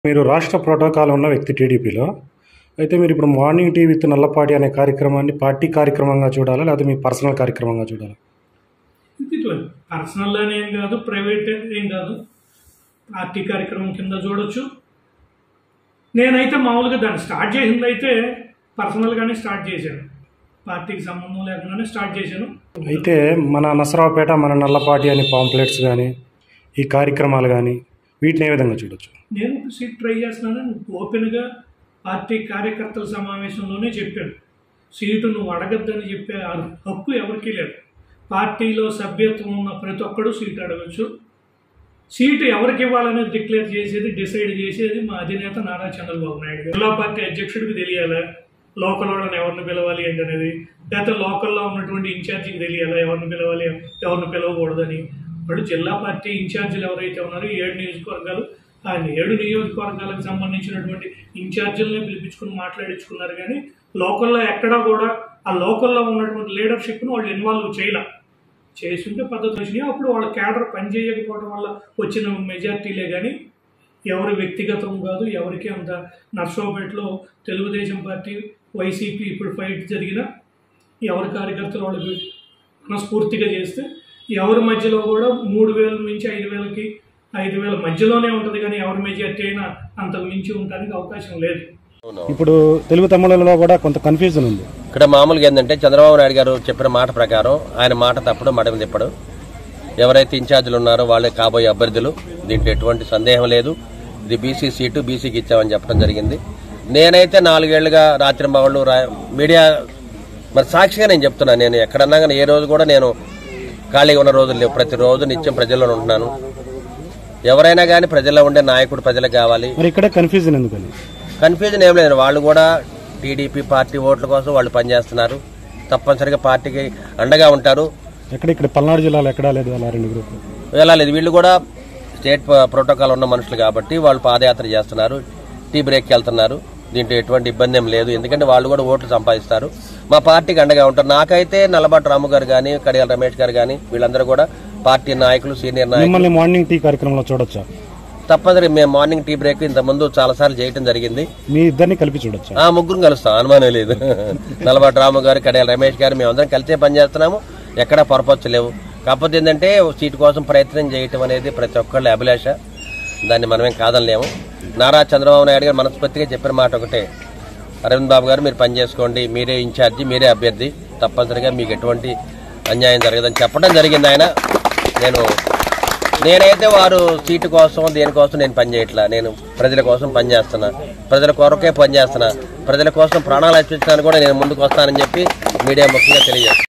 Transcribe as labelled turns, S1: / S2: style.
S1: మీరు రాష్ట్ర ప్రోటోకాల్ ఉన్న వ్యక్తి టీడీపీలో అయితే మీరు ఇప్పుడు మార్నింగ్ టీ విత్ నల్లపాటి అనే కార్యక్రమాన్ని పార్టీ కార్యక్రమంగా చూడాలా లేకపోతే మీ పర్సనల్ కార్యక్రమంగా చూడాలా
S2: ఇట్లా పర్సనల్ అని ఏం కాదు ప్రైవేట్ ఏం కాదు పార్టీ కార్యక్రమం కింద చూడొచ్చు నేనైతే మామూలుగా దాన్ని స్టార్ట్ చేసింది అయితే పర్సనల్గానే స్టార్ట్ చేశాను పార్టీకి సంబంధం లేకుండానే స్టార్ట్ చేశాను
S1: అయితే మన నసరావుపేట మన నల్లపాటి అనే పాంప్లెట్స్ కానీ ఈ కార్యక్రమాలు కానీ వీటిని ఏ విధంగా చూడొచ్చు
S2: నేను ఒక సీట్ ట్రై చేస్తున్నానని ఓపెన్గా పార్టీ కార్యకర్తల సమావేశంలోనే చెప్పాను సీటు నువ్వు అడగద్దని చెప్పే హ- హక్కు ఎవరికీ లేదు పార్టీలో సభ్యత్వం ఉన్న ప్రతి ఒక్కడు సీటు అడగచ్చు సీటు ఎవరికి ఇవ్వాలనేది డిక్లేర్ చేసేది డిసైడ్ చేసేది మా అధినేత నారా చంద్రబాబు నాయుడు గారు. జిల్లా పార్టీ అధ్యక్షుడికి తెలియాలా లోకల్ వాళ్ళని ఎవరిని పిలవాలి ఏంటనేది లేకపోతే లోకల్లో ఉన్నటువంటి ఇన్ఛార్జికి తెలియాలా ఎవరిని పిలవాలి ఎవరిని పిలవకూడదని ఇప్పుడు జిల్లా పార్టీ ఇన్ఛార్జీలు ఎవరైతే ఉన్నారో ఏడు నియోజకవర్గాలు ఆ ఏడు నియోజకవర్గాలకు సంబంధించినటువంటి ఇన్ఛార్జీలనే పిలిపించుకుని మాట్లాడించుకున్నారు కానీ లోకల్లో ఎక్కడా కూడా ఆ లోకల్లో ఉన్నటువంటి లీడర్షిప్ను వాళ్ళు ఇన్వాల్వ్ చేయలే చేస్తుంటే పద్ధతి వచ్చినాయి అప్పుడు వాళ్ళ క్యాడర్ పనిచేయకపోవడం వల్ల వచ్చిన మెజార్టీలే కానీ ఎవరి వ్యక్తిగతం కాదు ఎవరికి అంత నర్సోపేటలో తెలుగుదేశం పార్టీ వైసీపీ ఇప్పుడు ఫైట్ జరిగినా ఎవరి కార్యకర్తలు వాళ్ళకి మనస్ఫూర్తిగా చేస్తే ఎవరి మధ్యలో కూడా మూడు వేల నుంచి ఐదు వేలకి ఐదు వేల మధ్యలోనే ఉంటుంది కానీ ఎవరి మెజార్టీ అయినా అంతకు మించి ఉండడానికి అవకాశం లేదు
S3: అవును.
S1: ఇప్పుడు తెలుగు తమిళంలో కూడా కొంత కన్ఫ్యూజన్ ఉంది
S3: ఇక్కడ మామూలుగా ఏంటంటే చంద్రబాబు నాయుడు గారు చెప్పిన మాట ప్రకారం ఆయన మాట తప్పుడు మడమ తిప్పడు ఎవరైతే ఇన్ఛార్జీలు ఉన్నారో వాళ్ళే కాబోయే అభ్యర్థులు దీంట్లో ఎటువంటి సందేహం లేదు ఇది బీసీ సీటు బీసీకి ఇచ్చామని చెప్పడం జరిగింది నేనైతే నాలుగేళ్లుగా రాత్రి బావుళ్ళు మీడియా మరి సాక్షిగా నేను చెప్తున్నాను నేను ఎక్కడన్నా కానీ ఏ రోజు కూడా నేను ఖాళీగా ఉన్న రోజులు లేవు ప్రతిరోజు నిత్యం ప్రజల్లో ఉంటున్నాను ఎవరైనా కానీ ప్రజల్లో ఉండే నాయకుడు ప్రజలకు కావాలి
S1: మరి ఇక్కడే కన్ఫ్యూజన్ ఎందుకని
S3: కన్ఫ్యూజన్ ఏం లేదు వాళ్ళు కూడా టీడీపీ పార్టీ ఓట్ల కోసం వాళ్ళు పనిచేస్తున్నారు తప్పనిసరిగా పార్టీకి అండగా ఉంటారు
S1: ఎక్కడ ఇక్కడ పల్నాడు జిల్లాలో ఎక్కడా లేదు అలా రెండు గ్రూపులు
S3: వెళ్ళాలేదు వీళ్ళు కూడా స్టేట్ ప- ప్రోటోకాల్ ఉన్న మనుషులు కాబట్టి వాళ్ళు పాదయాత్ర చేస్తున్నారు టీ బ్రేక్కి వెళ్తున్నారు దీంట్లో ఎటువంటి ఇబ్బంది ఏం లేదు ఎందుకంటే వాళ్ళు కూడా ఓట్లు సంపాదిస్తారు మా పార్టీకి అండగా ఉంటారు నాకైతే నల్లబాటు రాము గారు కానీ కడియాల రమేష్ గారు కానీ వీళ్ళందరూ కూడా పార్టీ నాయకులు సీనియర్ నాయకులు
S1: మిమ్మల్ని మార్నింగ్ టీ కార్యక్రమంలో చూడొచ్చా
S3: తప్పనిసరి మేము మార్నింగ్ టీ బ్రేక్ ఇంత ముందు చాలాసార్లు చేయడం జరిగింది
S1: మీ ఇద్దరిని కలిపి చూడొచ్చా
S3: ఆ ముగ్గురు కలుస్తాం అనుమానం లేదు నలబాటి రాము గారు కడియాల రమేష్ గారు మేమందరం కలిసే పనిచేస్తున్నాము ఎక్కడా పొరపచ్చు లేవు కాకపోతే ఏంటంటే సీటు కోసం ప్రయత్నం చేయటం అనేది ప్రతి ఒక్కళ్ళ అభిలాష దాన్ని మనమేం కాదనలేము నారా చంద్రబాబు నాయుడు గారు మనస్ఫూర్తిగా చెప్పిన మాట ఒకటే అరవింద్ బాబు గారు మీరు పని చేసుకోండి మీరే ఇన్ఛార్జి మీరే అభ్యర్థి తప్పనిసరిగా మీకు ఎటువంటి అన్యాయం జరగదని చెప్పడం జరిగింది ఆయన నేను నేనైతే వారు సీటు కోసం దేనికోసం నేను పనిచేయట్లా నేను ప్రజల కోసం పనిచేస్తున్నా ప్రజల కొరకే పనిచేస్తున్నా ప్రజల కోసం ప్రాణాలు అర్పించడానికి కూడా నేను ముందుకు వస్తానని చెప్పి మీడియా ముఖ్యంగా తెలియజేస్తాను